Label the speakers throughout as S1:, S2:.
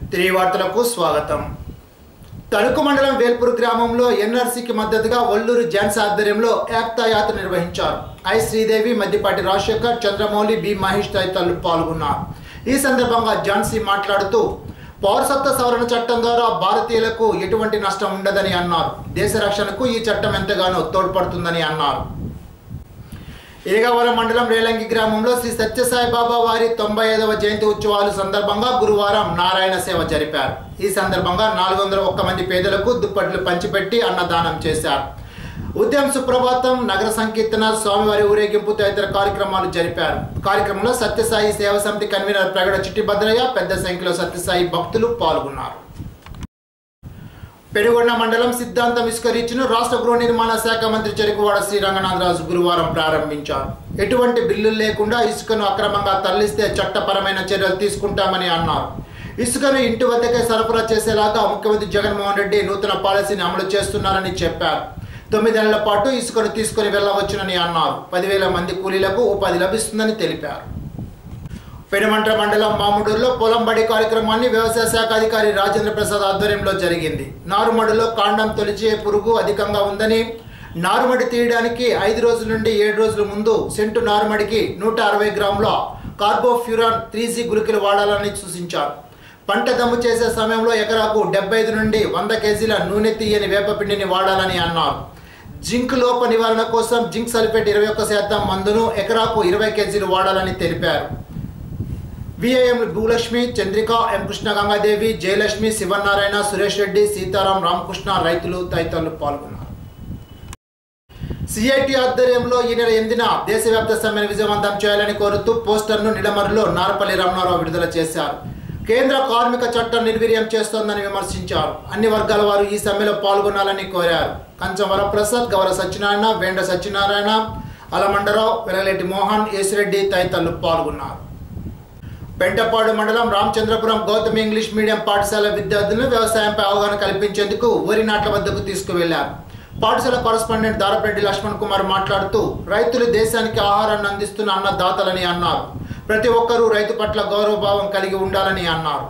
S1: తిరిగి వార్తలకు స్వాగతం తణుకు మండలం వేల్పూర్ గ్రామంలో ఎన్ఆర్సీకి మద్దతుగా ఒల్లూరు జాన్స్ ఆధ్వర్యంలో ఏక్తా యాత్ర నిర్వహించారు ఐ శ్రీదేవి మద్దిపాటి రాజశేఖర్ చంద్రమౌళి బి మహేష్ తదితరులు పాల్గొన్నారు ఈ సందర్భంగా ఝాన్సీ మాట్లాడుతూ పౌరసత్వ సవరణ చట్టం ద్వారా భారతీయులకు ఎటువంటి నష్టం ఉండదని అన్నారు దేశ రక్షణకు ఈ చట్టం ఎంతగానో తోడ్పడుతుందని అన్నారు ఇరగవరం మండలం రేలంగి గ్రామంలో శ్రీ సత్యసాయి బాబా వారి తొంభై ఐదవ జయంతి ఉత్సవాలు సందర్భంగా గురువారం నారాయణ సేవ జరిపారు ఈ సందర్భంగా నాలుగు వందల ఒక్క మంది పేదలకు దుప్పట్లు పంచిపెట్టి అన్నదానం చేశారు ఉద్యమ సుప్రభాతం నగర సంకీర్తన స్వామివారి ఊరేగింపు తదితర కార్యక్రమాలు జరిపారు కార్యక్రమంలో సత్యసాయి సేవ సమితి కన్వీనర్ ప్రగడ చిట్టి భద్రయ్య పెద్ద సంఖ్యలో సత్యసాయి భక్తులు పాల్గొన్నారు పెనుగొండ మండలం సిద్ధాంతం ఇసుక రీచ్ను రాష్ట్ర గృహ నిర్మాణ శాఖ మంత్రి చెరుకువాడ శ్రీ రంగనాథరాజు గురువారం ప్రారంభించారు ఎటువంటి బిల్లులు లేకుండా ఇసుకను అక్రమంగా తరలిస్తే చట్టపరమైన చర్యలు తీసుకుంటామని అన్నారు ఇసుకను ఇంటి వద్దకే సరఫరా చేసేలాగా ముఖ్యమంత్రి జగన్మోహన్ రెడ్డి నూతన పాలసీని అమలు చేస్తున్నారని చెప్పారు తొమ్మిది నెలల పాటు ఇసుకను తీసుకుని వెళ్ళవచ్చునని అన్నారు పదివేల మంది కూలీలకు ఉపాధి లభిస్తుందని తెలిపారు పెనుమంట్ర మండలం మాముడూరులో పొలం బడి కార్యక్రమాన్ని వ్యవసాయ శాఖ అధికారి రాజేంద్ర ప్రసాద్ ఆధ్వర్యంలో జరిగింది నారుమడిలో కాండం తొలిచే పురుగు అధికంగా ఉందని నారుమడి తీయడానికి ఐదు రోజుల నుండి ఏడు రోజుల ముందు సెంటు నారుమడికి నూట అరవై గ్రాముల కార్బోఫ్యూరాన్ త్రీ జీ గుళికలు వాడాలని సూచించారు పంట దమ్ము చేసే సమయంలో ఎకరాకు డెబ్బై ఐదు నుండి వంద కేజీల నూనె తీయని వేపపిండిని వాడాలని అన్నారు జింక్ లోప నివారణ కోసం జింక్ సల్ఫేట్ ఇరవై ఒక్క శాతం మందును ఎకరాకు ఇరవై కేజీలు వాడాలని తెలిపారు విఐఎం భూలక్ష్మి చంద్రిక ఎం కృష్ణ గంగాదేవి జయలక్ష్మి శివనారాయణ సురేష్ రెడ్డి సీతారాం రామకృష్ణ రైతులు తదితరులు పాల్గొన్నారు సిఐటి ఆధ్వర్యంలో ఈ నెల ఎనిమిదిన దేశవ్యాప్త సమ్మెను విజయవంతం చేయాలని కోరుతూ పోస్టర్ను నిడమరులో నారపల్లి రమణారావు విడుదల చేశారు కేంద్ర కార్మిక చట్టం నిర్వీర్యం చేస్తోందని విమర్శించారు అన్ని వర్గాల వారు ఈ సమ్మెలో పాల్గొనాలని కోరారు కంచం వరప్రసాద్ గౌర సత్యనారాయణ వేండ సత్యనారాయణ అలమండరావు వెలగలేటి మోహన్ యేసిరెడ్డి తదితరులు పాల్గొన్నారు పెంటపాడు మండలం రామచంద్రపురం గౌతమి ఇంగ్లీష్ మీడియం పాఠశాల విద్యార్థులను వ్యవసాయంపై అవగాహన కల్పించేందుకు వరి నాట్ల వద్దకు తీసుకువెళ్లారు పాఠశాల కరస్పాండెంట్ దారపెడ్డి లక్ష్మణ్ కుమార్ మాట్లాడుతూ రైతులు దేశానికి ఆహారాన్ని అందిస్తున్న అన్నదాతలని అన్నారు ప్రతి ఒక్కరూ రైతు పట్ల గౌరవభావం కలిగి ఉండాలని అన్నారు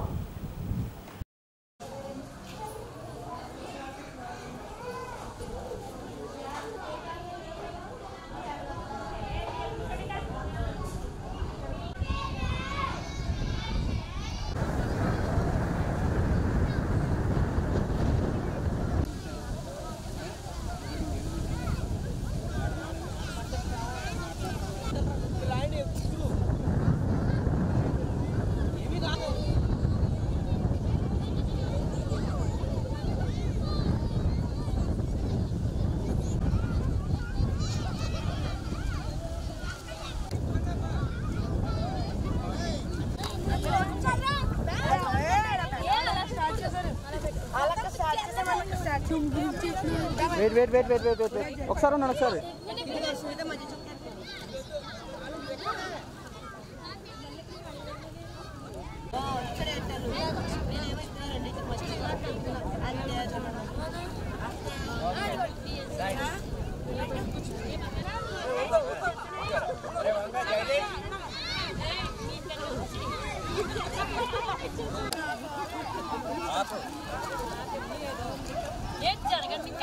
S2: wait wait wait wait wait wait ఒకసారి ఉన్నాడు ఒకసారి
S3: ఏం జరగండి ఇంకా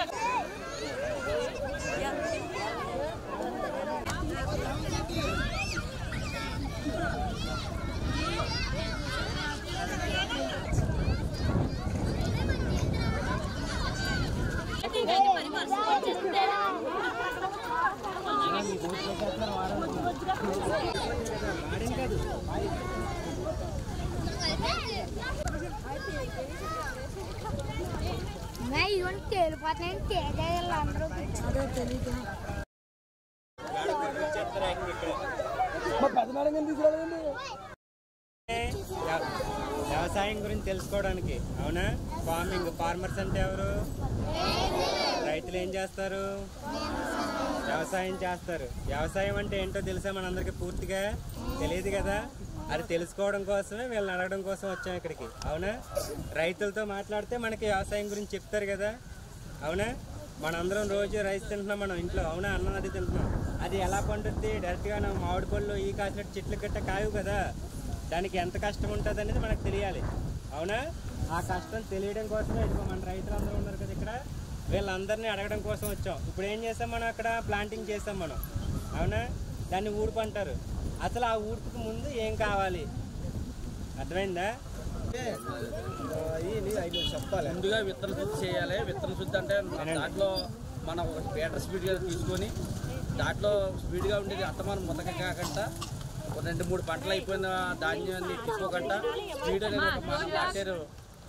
S3: మరి వర్షం వచ్చేస్తే
S4: ఇవన్నీ తేలిపోతున్నాయి తేజాలు అందరూ అదే తెలియదు
S2: మా పెద్ద మేడం గారిని తీసుకురాలేదండి
S5: వ్య- వ్యవసాయం గురించి తెలుసుకోవడానికి అవునా ఫార్మింగ్ ఫార్మర్స్ అంటే ఎవరు రైతులు ఏం చేస్తారు వ్యవసాయం చేస్తారు వ్యవసాయం అంటే ఏంటో తెలుసా మనందరికీ పూర్తిగా తెలియదు కదా అది తెలుసుకోవడం కోసమే వీళ్ళని అడగడం కోసం వచ్చాం ఇక్కడికి అవునా రైతులతో మాట్లాడితే మనకి వ్యవసాయం గురించి చెప్తారు కదా అవునా మనందరం రోజు రైస్ తింటున్నాం మనం ఇంట్లో అవునా అన్నం అది తింటున్నాం అది ఎలా పండుద్ది డైరెక్ట్గా మనం మామిడి పళ్ళు ఈ కాసినట్టు చెట్లు గట్ట కాయవు కదా దానికి ఎంత కష్టం ఉంటుంది అనేది మనకు తెలియాలి అవునా ఆ కష్టం తెలియడం కోసమే ఇదిగో మన రైతులందరూ ఉన్నారు కదా ఇక్కడ వీళ్ళందరినీ అడగడం కోసం వచ్చాం ఇప్పుడు ఏం చేసాం మనం అక్కడ ప్లాంటింగ్ చేసాం మనం అవునా దాన్ని ఊడుపు అంటారు అసలు ఆ ఊడుపుకి ముందు ఏం కావాలి అర్థమైందా
S6: చెప్పాలి ముందుగా విత్తన శుద్ధి చేయాలి విత్తన శుద్ధి అంటే దాంట్లో మనం ఒక బేటర్ స్పీడ్గా తీసుకొని దాంట్లో స్పీడ్గా ఉండేది అత్తమానం ముతక కాకుండా ఒక రెండు మూడు పంటలు అయిపోయిన ధాన్యాన్ని తీసుకోకుండా స్పీడ్ అనేది ఒక మనం నాటారు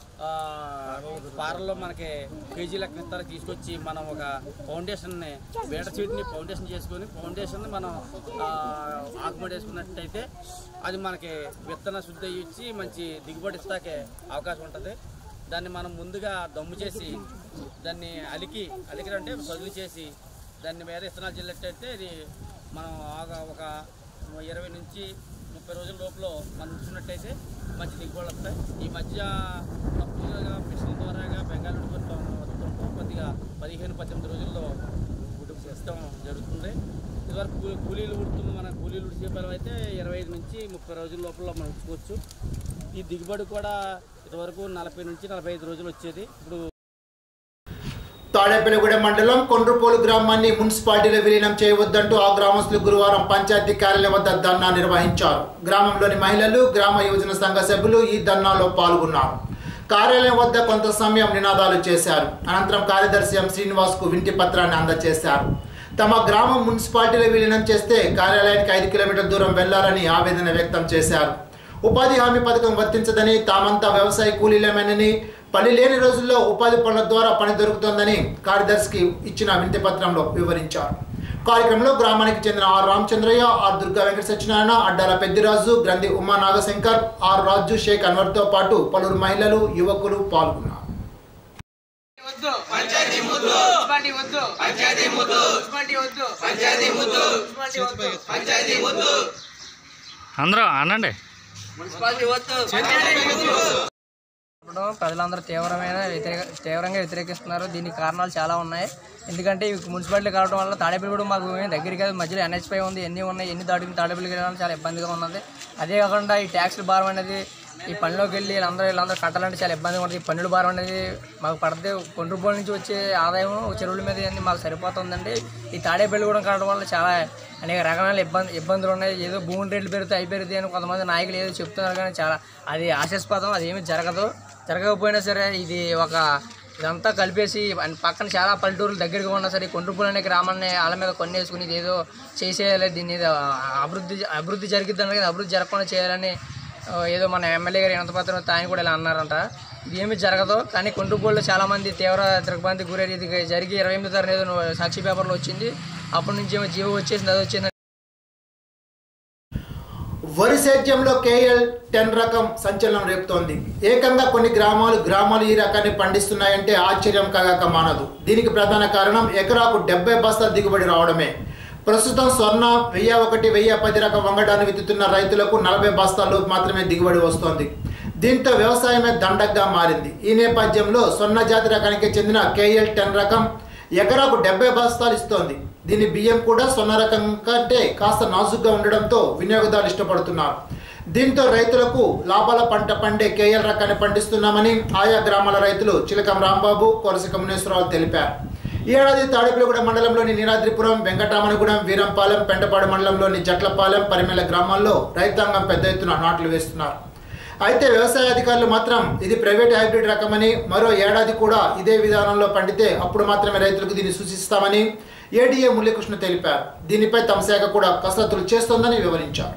S6: పారల్లో మనకి కేజీ లెక్క ఇస్తారు తీసుకొచ్చి మనం ఒక ఫౌండేషన్ని బేటర్ సీడ్ని ఫౌండేషన్ చేసుకొని ఫౌండేషన్ మనం ఆకుమడి వేసుకున్నట్టయితే అది మనకి విత్తన శుద్ధి ఇచ్చి మంచి దిగుబడి ఇస్తాకే అవకాశం ఉంటుంది దాన్ని మనం ముందుగా దమ్ము చేసి దాన్ని అలికి అలికి అంటే సదులు చేసి దాన్ని మీద విత్తనాలు చల్లినట్టయితే ఇది మనం ఆగా ఒక ఇరవై నుంచి ముప్పై రోజుల లోపల మనం ఉంచుకున్నట్టయితే మంచి దిగుబడులు వస్తాయి ఈ మధ్య తప్పుగా మిషన్ ద్వారాగా బెంగాళూరు వస్తుంటూ కొద్దిగా పదిహేను పద్దెనిమిది రోజుల్లో ఉడుపు సిస్టమ్ జరుగుతుంది ఇదివరకు కూ- కూలీలు ఉడుతుంది మన కూలీలు ఉడిచే పని అయితే ఇరవై ఐదు నుంచి ముప్పై రోజుల లోపల మనం ఉంచుకోవచ్చు ఈ దిగుబడి కూడా ఇదివరకు నలభై నుంచి నలభై ఐదు రోజులు వచ్చేది ఇప్పుడు
S1: తాడేపల్లిగూడెం మండలం కొండ్రుపోలు గ్రామాన్ని మున్సిపాలిటీలో విలీనం చేయవద్దంటూ ఆ గ్రామస్తులు గురువారం పంచాయతీ కార్యాలయం వద్ద ధర్నా నిర్వహించారు గ్రామంలోని మహిళలు గ్రామ యువజన సంఘ సభ్యులు ఈ ధర్నాలో పాల్గొన్నారు కార్యాలయం వద్ద కొంత సమయం నినాదాలు చేశారు అనంతరం కార్యదర్శి ఎం శ్రీనివాస్ కు వింటి పత్రాన్ని అందజేశారు తమ గ్రామం మున్సిపాలిటీలో విలీనం చేస్తే కార్యాలయానికి ఐదు కిలోమీటర్ల దూరం వెళ్లాలని ఆవేదన వ్యక్తం చేశారు ఉపాధి హామీ పథకం వర్తించదని తామంతా వ్యవసాయ కూలీలమేనని పని లేని రోజుల్లో ఉపాధి పనుల ద్వారా పని దొరుకుతోందని కార్యదర్శికి ఇచ్చిన వినతి పత్రంలో వివరించారు కార్యక్రమంలో గ్రామానికి చెందిన R Ramachandraiah R Durga Venkata Satyanarayana Addala Peddiraju Granthi Uma Nagashankar R Raju Shaik అన్వర్తో పాటు పలువురు మహిళలు యువకులు పాల్గొన్నారు
S7: వద్దు పంచాయతీ ముద్దు మున్సిపాలిటీ వద్దు పంచాయతీ ముద్దు మున్సిపాలిటీ వద్దు పంచాయతీ ముద్దు మున్సిపాలిటీ వద్దు పంచాయతీ ముద్దు
S8: అందరూ అనండి
S7: మున్సిపాలిటీ వద్దు పంచాయతీ ముద్దు
S9: ఇప్పుడు ప్రజలందరూ తీవ్రమైన వ్యతిరేక తీవ్రంగా వ్యతిరేకిస్తున్నారు దీనికి కారణాలు చాలా ఉన్నాయి ఎందుకంటే ఈ మున్సిపాలిటీ కావడం వల్ల తాడేపల్లి మాకు ఏమీ దగ్గరికి కాదు మధ్యలో ఎన్హెచ్పై ఉంది ఎన్ని ఉన్నాయి ఎన్ని దాటుకుని తాడేపల్లికి వెళ్ళాలని చాలా ఇబ్బందిగా ఉన్నది అదే కాకుండా ఈ ట్యాక్స్ల భారం అనేది ఈ పనిలోకి వెళ్ళి వీళ్ళందరూ వీళ్ళందరూ కట్టాలంటే చాలా ఇబ్బందిగా ఉంటుంది ఈ పన్నుల భారం అనేది మాకు పడితే కొండ్రుపోల నుంచి వచ్చే ఆదాయం చెరువుల మీద అన్ని మాకు సరిపోతుందండి ఈ తాడేపల్లి కూడా కట్టడం వల్ల చాలా అనేక రకమైన ఇబ్బంది ఇబ్బందులు ఉన్నాయి ఏదో భూమి రేట్లు పెరిగితే అయి పెరుగుతాయి అని కొంతమంది నాయకులు ఏదో చెప్తున్నారు కానీ చాలా అది ఆశాస్పదం అది ఏమీ జరగదు జరగకపోయినా సరే ఇది ఒక ఇదంతా కలిపేసి అన్- పక్కన చాలా పల్లెటూరులు దగ్గరగా ఉన్నా సరే కొండ్రుపూలు అనే గ్రామాన్ని వాళ్ళ మీద కొన్నేసుకుని ఇది ఏదో చేసేయాలి దీన్ని ఏదో అభివృద్ధి అభివృద్ధి జరిగిద్దని కానీ అభివృద్ధి జరగకుండా చేయాలని ఆ, ఏదో మన ఎమ్మెల్యే గారు ఎంతపత్రం ఆయన కూడా ఇలా అన్నారంట ఇది ఏమీ జరగదు కానీ కొండ్రుపూడిలో చాలా మంది తీవ్ర దిగ్భ్రాంతికి గురయ్యి ఇది జరిగి ఇరవై ఎనిమిది తారీఖు ఏదో సాక్షి పేపర్లో వచ్చింది అప్పటి నుంచి ఏమో జీవో వచ్చేసింది అది వచ్చింది
S1: వరి సేద్యంలో కేఎల్ టెన్ రకం సంచలనం రేపుతోంది ఏకంగా కొన్ని గ్రామాలు గ్రామాలు ఈ రకాన్ని పండిస్తున్నాయంటే ఆశ్చర్యం కాగాక మానదు దీనికి ప్రధాన కారణం ఎకరాకు డెబ్బై బస్తాల దిగుబడి రావడమే ప్రస్తుతం స్వర్ణ వెయ్యి ఒకటి వెయ్యి పది రకం వంగడాన్ని విత్తుతున్న రైతులకు నలభై బస్తాల్లో మాత్రమే దిగుబడి వస్తోంది దీంతో వ్యవసాయమే దండగ్గా మారింది ఈ నేపథ్యంలో స్వర్ణ జాతి రకానికి చెందిన కేఎల్ టెన్ రకం ఎకరాకు డెబ్బై బస్తాలు ఇస్తోంది దీని బియ్యం కూడా స్వర్ణ రకం కంటే కాస్త నాజుగ్గా ఉండడంతో వినియోగదారులు ఇష్టపడుతున్నారు దీంతో రైతులకు లాభాల పంట పండే కేఎల్ రకాన్ని పండిస్తున్నామని ఆయా గ్రామాల రైతులు చిలకం రాంబాబు కొరసి కమనేశ్వరరావు తెలిపారు ఈ ఏడాది తాడేపల్లిగూడెం మండలంలోని నీలాద్రిపురం వెంకటామణిగూడెం వీరంపాలెం పెంటపాడు మండలంలోని జట్లపాలెం పరిమెల గ్రామాల్లో రైతాంగం పెద్ద ఎత్తున నాట్లు వేస్తున్నారు అయితే వ్యవసాయ అధికారులు మాత్రం ఇది ప్రైవేట్ హైబ్రిడ్ రకమని మరో ఏడాది కూడా ఇదే విధానంలో పండితే అప్పుడు మాత్రమే రైతులకు దీన్ని సూచిస్తామని ఏడీఏ మురళీకృష్ణ తెలిపారు దీనిపై తమ శాఖ కూడా కసరత్తులు చేస్తోందని వివరించారు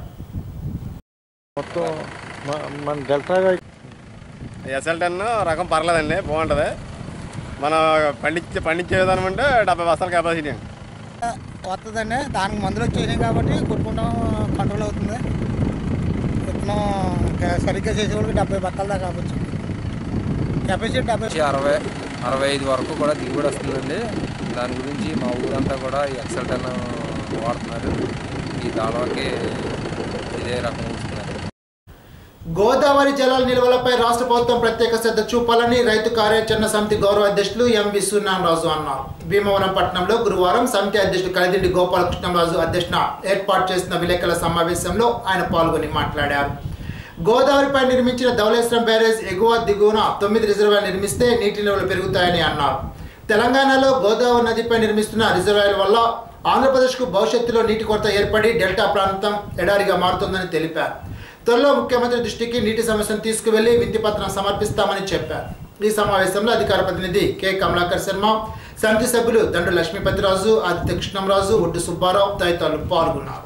S10: ఎస్ఎల్ టెన్ రకం పర్లేదండి బాగుంటుంది మనం పండించే పండించే విధానం అంటే డెబ్బై బస్తాల కెపాసిటీ
S11: వస్తుందండి దానికి మందులు వచ్చేసినాయి కాబట్టి కొట్టుకుంటాం కంట్రోల్ అవుతుంది విత్తనం ఇంకా సరిగ్గా చేసే వాళ్ళకి డెబ్బై బత్తాల దాకా కావచ్చు కెపాసిటీ డెబ్బై
S12: నుంచి అరవై అరవై ఐదు వరకు కూడా దిగుబడి వస్తుందండి దాని గురించి మా ఊరంతా కూడా ఈ ఎక్సెల్ టెన్ వాడుతున్నారు ఈ దాళాకి ఇదే రకం ఉంచుతున్నారు
S1: గోదావరి జలాల నిల్వలపై రాష్ట్ర ప్రభుత్వం ప్రత్యేక శ్రద్ధ చూపాలని రైతు కార్యాచరణ సమితి గౌరవ అధ్యక్షులు ఎం విశ్వనాథరాజు అన్నారు భీమవరం పట్టణంలో గురువారం సమితి అధ్యక్షుడు కలిదిండి గోపాలకృష్ణరాజు అధ్యక్షన ఏర్పాటు చేసిన విలేకరుల సమావేశంలో ఆయన పాల్గొని మాట్లాడారు గోదావరిపై నిర్మించిన ధవళేశ్వరం బ్యారేజ్ ఎగువ దిగువన తొమ్మిది రిజర్వాయర్ నిర్మిస్తే నీటి నిల్వలు పెరుగుతాయని అన్నారు తెలంగాణలో గోదావరి నదిపై నిర్మిస్తున్న రిజర్వాయర్ వల్ల ఆంధ్రప్రదేశ్కు భవిష్యత్తులో నీటి కొరత ఏర్పడి డెల్టా ప్రాంతం ఎడారిగా మారుతుందని తెలిపారు త్వరలో ముఖ్యమంత్రి దృష్టికి నీటి సమస్యను తీసుకువెళ్లి వింతిపత్రం సమర్పిస్తామని చెప్పారు ఈ సమావేశంలో అధికార ప్రతినిధి కె కమలాకర్ శర్మ సమితి సభ్యులు దండు లక్ష్మీపతిరాజు ఆదిత్య కృష్ణంరాజు ఒడ్డు సుబ్బారావు తదితరులు పాల్గొన్నారు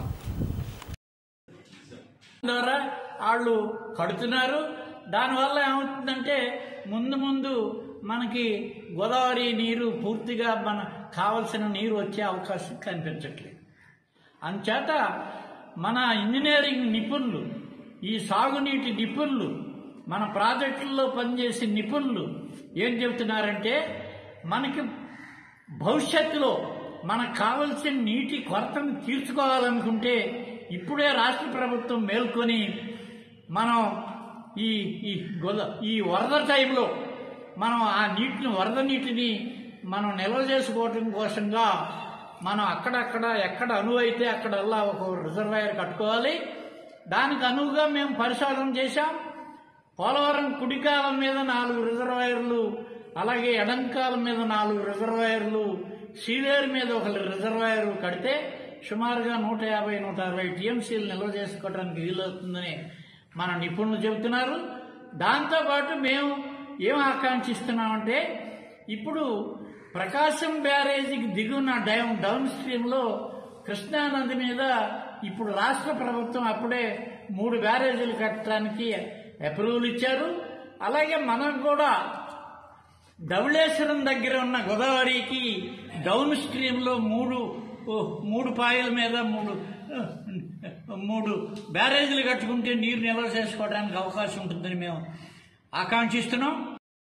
S13: ద్వారా వాళ్ళు కడుతున్నారు దానివల్ల ఏమవుతుందంటే ముందు ముందు మనకి గోదావరి నీరు పూర్తిగా మన కావలసిన నీరు వచ్చే అవకాశం కనిపించట్లేదు అంచేత మన ఇంజనీరింగ్ నిపుణులు ఈ సాగునీటి నిపుణులు మన ప్రాజెక్టుల్లో పనిచేసే నిపుణులు ఏం చెబుతున్నారంటే మనకి భవిష్యత్తులో మనకు కావలసిన నీటి కొరతను తీర్చుకోవాలనుకుంటే ఇప్పుడే రాష్ట్ర ప్రభుత్వం మేల్కొని మనం ఈ ఈ గొద ఈ వరద టైంలో మనం ఆ నీటిని వరద నీటిని మనం నిల్వ చేసుకోవటం కోసంగా మనం అక్కడక్కడ ఎక్కడ అనువైతే అక్కడల్లా ఒక రిజర్వాయర్ కట్టుకోవాలి దానికి అనువుగా మేము పరిశోధన చేశాం పోలవరం కుడికాలం మీద నాలుగు రిజర్వాయర్లు అలాగే ఎడంకాలం మీద నాలుగు రిజర్వాయర్లు సీలేరు మీద ఒక రిజర్వాయర్ కడితే సుమారుగా నూట యాభై నూట అరవై టీఎంసీలు నిల్వ చేసుకోవడానికి వీలవుతుందని మన నిపుణులు చెబుతున్నారు దాంతోపాటు మేము ఏం ఆకాంక్షిస్తున్నామంటే ఇప్పుడు ప్రకాశం బ్యారేజీకి దిగున్న డౌన్ డౌన్ స్ట్రీమ్లో కృష్ణానది మీద ఇప్పుడు రాష్ట్ర ప్రభుత్వం అప్పుడే మూడు బ్యారేజీలు కట్టడానికి అప్రూవల్ ఇచ్చారు అలాగే మనకు కూడా ధవళేశ్వరం దగ్గర ఉన్న గోదావరికి డౌన్ స్ట్రీమ్లో మూడు ఓ, మూడు పాయల మీద మూడు మూడు బ్యారేజీలు కట్టుకుంటే నీరు నిల్వ చేసుకోవడానికి అవకాశం ఉంటుందని మేము ఆకాంక్షిస్తున్నాం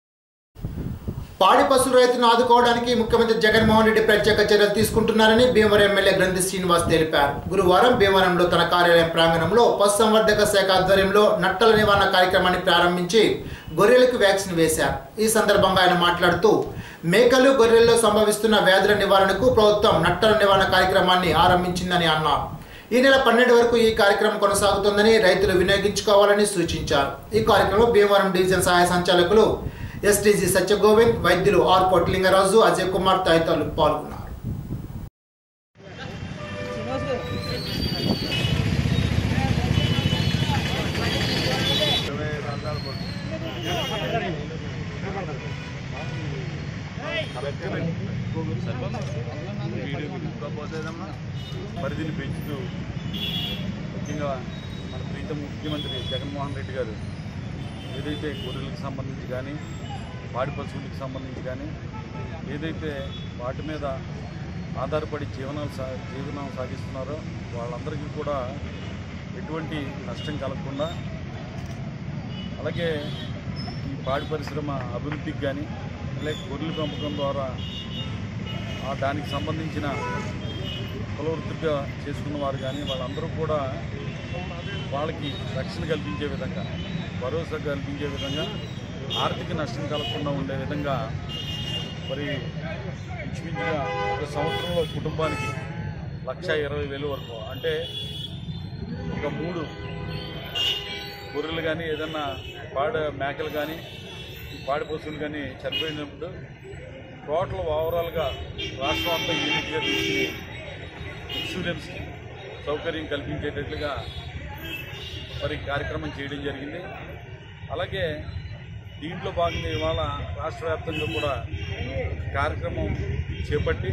S1: పాడి పశువుల రైతులను ఆదుకోవడానికి ముఖ్యమంత్రి జగన్మోహన్ రెడ్డి ప్రత్యేక చర్యలు తీసుకుంటున్నారని భీమవరం ఎమ్మెల్యే గ్రంథి శ్రీనివాస్ తెలిపారు గురువారం భీమవరంలో తన కార్యాలయం ప్రాంగణంలో పశుసంవర్ధక శాఖ ఆధ్వర్యంలో నట్టల నివారణ కార్యక్రమాన్ని ప్రారంభించి గొర్రెలకు వ్యాక్సిన్ వేశారు ఈ సందర్భంగా ఆయన మాట్లాడుతూ మేకలు గొర్రెల్లో సంభవిస్తున్న వ్యాధుల నివారణకు ప్రభుత్వం నట్టల నివారణ కార్యక్రమాన్ని ఆరంభించిందని అన్నారు ఈ నెల పన్నెండు వరకు ఈ కార్యక్రమం కొనసాగుతుందని రైతులు వినియోగించుకోవాలని సూచించారు ఈ కార్యక్రమంలో భీమవరం డివిజన్ సహాయ సంచాలకులు ఎస్టీజీ సత్యగోవింద్ వైద్యులు ఆర్ కోట్లింగరాజు అజయ్ కుమార్ తదితరులు పాల్గొన్నారు
S14: పరిధిని పెంచుతూ ముఖ్యంగా మన ప్రీతం ముఖ్యమంత్రి జగన్మోహన్ రెడ్డి గారు ఏదైతే గొర్రెలకు సంబంధించి కానీ పాడి పశువులకు సంబంధించి కానీ ఏదైతే వాటి మీద ఆధారపడి జీవనాలు సా జీవనం సాగిస్తున్నారో వాళ్ళందరికీ కూడా ఎటువంటి నష్టం కలగకుండా అలాగే ఈ పాడి పరిశ్రమ అభివృద్ధికి కానీ అలాగే గొర్రెల పెంపకం ద్వారా ఆ దానికి సంబంధించిన కులవృత్తిగా చేసుకున్న వారు కానీ వాళ్ళందరూ కూడా వాళ్ళకి రక్షణ కల్పించే విధంగా భరోసా కల్పించే విధంగా ఆర్థిక నష్టం కలగకుండా ఉండే విధంగా మరి ఇంచుమించుగా ఒక సంవత్సరంలో కుటుంబానికి లక్ష ఇరవై వేలు వరకు అంటే ఒక మూడు గొర్రెలు కానీ ఏదన్నా పాడ మేకలు కానీ ఈ పాడి పశువులు కానీ చనిపోయినప్పుడు టోటల్ ఓవరాల్గా రాష్ట్రం అంతా యూనిట్గా తీసుకుని ఇన్సూరెన్స్కి సౌకర్యం కల్పించేటట్లుగా మరి కార్యక్రమం చేయడం జరిగింది అలాగే దీంట్లో భాగంగా ఇవాళ రాష్ట్ర వ్యాప్తంగా కూడా కార్యక్రమం చేపట్టి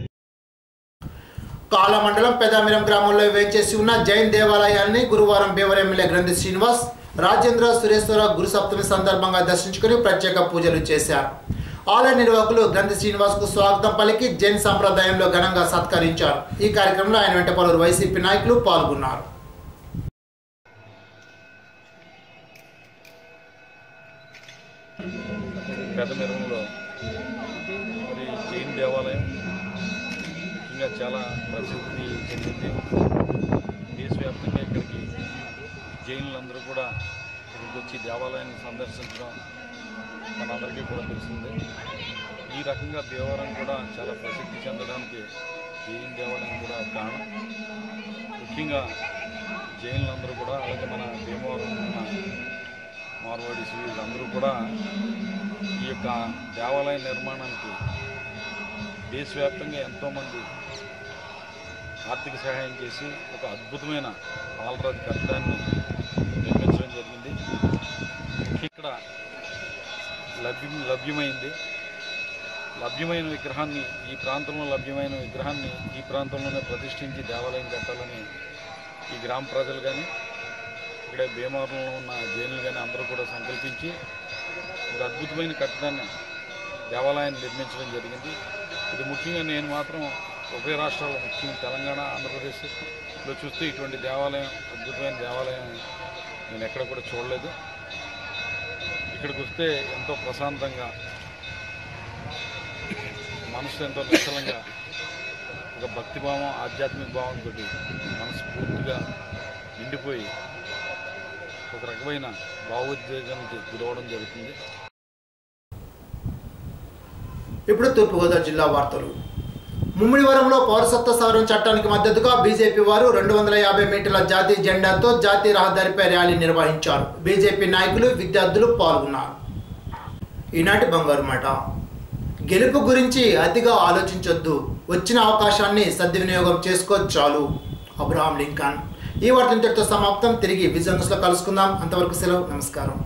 S1: కాల మండలం పెదామిరం గ్రామంలో వేచేసి ఉన్న జైన్ దేవాలయాన్ని గురువారం భీమవరం ఎమ్మెల్యే గ్రంథి శ్రీనివాస్ రాజేంద్ర సురేశ్వర గురు సప్తమి సందర్భంగా దర్శించుకుని ప్రత్యేక పూజలు చేశారు ఆలయ నిర్వాహకులు గ్రంథి శ్రీనివాస్ కు స్వాగతం పలికి జైన్ సంప్రదాయంలో ఘనంగా సత్కరించారు ఈ కార్యక్రమంలో ఆయన వెంట పలువురు వైసీపీ నాయకులు పాల్గొన్నారు
S14: పెదమిరంలో మరి జైన్ దేవాలయం ముఖ్యంగా చాలా ప్రసిద్ధి చెందింది దేశవ్యాప్తంగా ఇక్కడికి జైనులందరూ కూడా ఇక్కడికి వచ్చి దేవాలయాన్ని సందర్శించడం మనందరికీ కూడా తెలిసిందే ఈ రకంగా దేవాలయం కూడా చాలా ప్రసిద్ధి చెందడానికి జైన్ దేవాలయం కూడా కారణం ముఖ్యంగా జైన్లందరూ కూడా అలాగే మన భీమవరం ఉన్న మార్వాడీస్ వీళ్ళందరూ కూడా ఈ యొక్క దేవాలయ నిర్మాణానికి దేశవ్యాప్తంగా ఎంతోమంది ఆర్థిక సహాయం చేసి ఒక అద్భుతమైన ఆలరాజు కట్టడాన్ని నిర్మించడం జరిగింది ఇక్కడ లభ్యం లభ్యమైంది లభ్యమైన విగ్రహాన్ని ఈ ప్రాంతంలో లభ్యమైన విగ్రహాన్ని ఈ ప్రాంతంలోనే ప్రతిష్ఠించి దేవాలయం కట్టాలని ఈ గ్రామ ప్రజలు కానీ ఇక్కడ భీమవరంలో ఉన్న జైన్లు కానీ అందరూ కూడా సంకల్పించి ఒక అద్భుతమైన కట్టడాన్ని దేవాలయాన్ని నిర్మించడం జరిగింది ఇది ముఖ్యంగా నేను మాత్రం ఉభయ రాష్ట్రాల్లో ముఖ్యంగా తెలంగాణ ఆంధ్రప్రదేశ్లో చూస్తే ఇటువంటి దేవాలయం అద్భుతమైన దేవాలయం నేను ఎక్కడ కూడా చూడలేదు ఇక్కడికి వస్తే ఎంతో ప్రశాంతంగా మనసు ఎంతో నిశ్చలంగా ఒక భక్తిభావం ఆధ్యాత్మిక భావంతో మనసు పూర్తిగా నిండిపోయి ఒక రకమైన భావోద్వేగానికి గురవడం జరుగుతుంది
S1: ఇప్పుడు తూర్పుగోదావరి జిల్లా వార్తలు ముమ్మిడివరంలో పౌరసత్వ సవరణ చట్టానికి మద్దతుగా బీజేపీ వారు రెండు వందల యాభై మీటర్ల జాతీయ జెండాతో జాతీయ రహదారిపై ర్యాలీ నిర్వహించారు బీజేపీ నాయకులు విద్యార్థులు పాల్గొన్నారు ఈనాటి బంగారు మాట గెలుపు గురించి అతిగా ఆలోచించొద్దు వచ్చిన అవకాశాన్ని సద్వినియోగం చేసుకో చాలు అబ్రహాం లింకన్ ఈ వార్త ఇంతటితో సమాప్తం తిరిగి విజన్స్ లో కలుసుకుందాం అంతవరకు సెలవు నమస్కారం